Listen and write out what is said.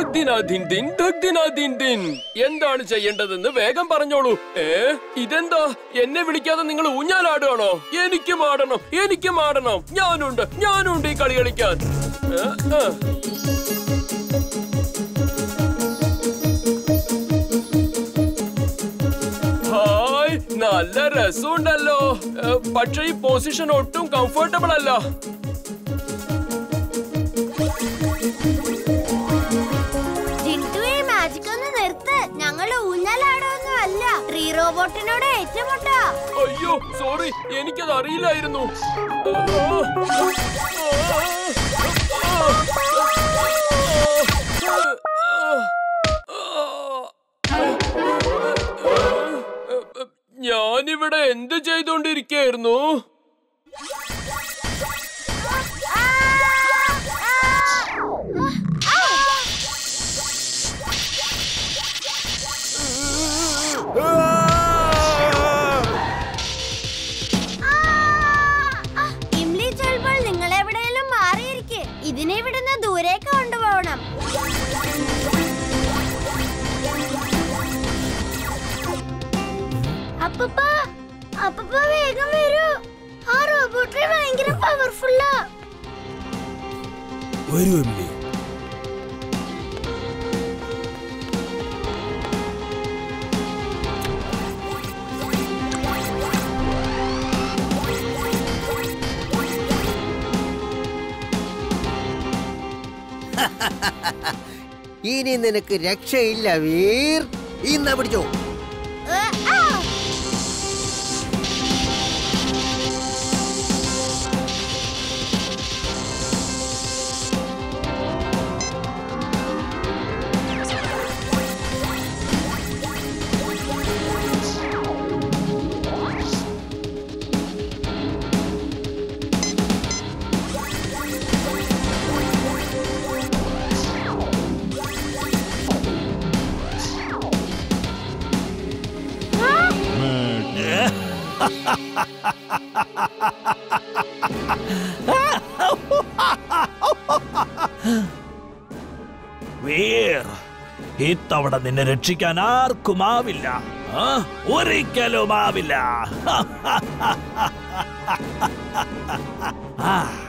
ധഗ്ദിന ദിൻ ദിൻ ധഗ്ദിന ദിൻ ദിൻ എന്താണ് ചെയ്യേണ്ടതെന്ന് വേഗം പറഞ്ഞോളൂ ഏ ഇതെന്താ എന്നെ വിളിക്കാതെ നിങ്ങൾ ഊഞ്ഞാലാടുകയാണോ എനിക്കും ആടണം എനിക്കും ആടണം ഞാനുണ്ട് ഞാനുണ്ട് ഈ കളി കളിക്കാൻ ഏ, ഏ. ഹായ് നല്ല രസമുണ്ടല്ലോ ഏ, പക്ഷേ ഈ പൊസിഷൻ ഒട്ടും കംഫർട്ടബിൾ അല്ല ജിന്റു ഈ മാജിക് ഒന്ന് നിർത്ത് ഞങ്ങൾ ഊഞ്ഞാലാടൊന്നും അല്ല ട്രീ റോബോട്ടിനോട് ഏറ്റുമുട്ടാ അയ്യോ സോറി എനിക്കത് അറിയില്ലായിരുന്നു ഞാനിവിടെ എന്ത് ചെയ്തോണ്ടിരിക്കായിരുന്നു ഇംലി ചിലപ്പോൾ നിങ്ങൾ എവിടെയെങ്കിലും മാറിയിരിക്കെ ഇതിനെ ഇവിടുന്ന് ദൂരേക്ക് കൊണ്ടുപോകണം അപ്പപ്പ അപ്പപ്പ വേഗം വരൂ ആ റോബോട്ട് ഭയങ്കര പവർഫുള്ളാ വരൂ എമിലി ഇനി നിനക്ക് രക്ഷയില്ല വീർ ഇന്ന പിടിച്ചോ ഏ, ആ. വീർ ഇത്തവണ നിന്നെ രക്ഷിക്കാൻ ആർക്കുമാവില്ല ആ? ഒരിക്കലുമാവില്ല ആ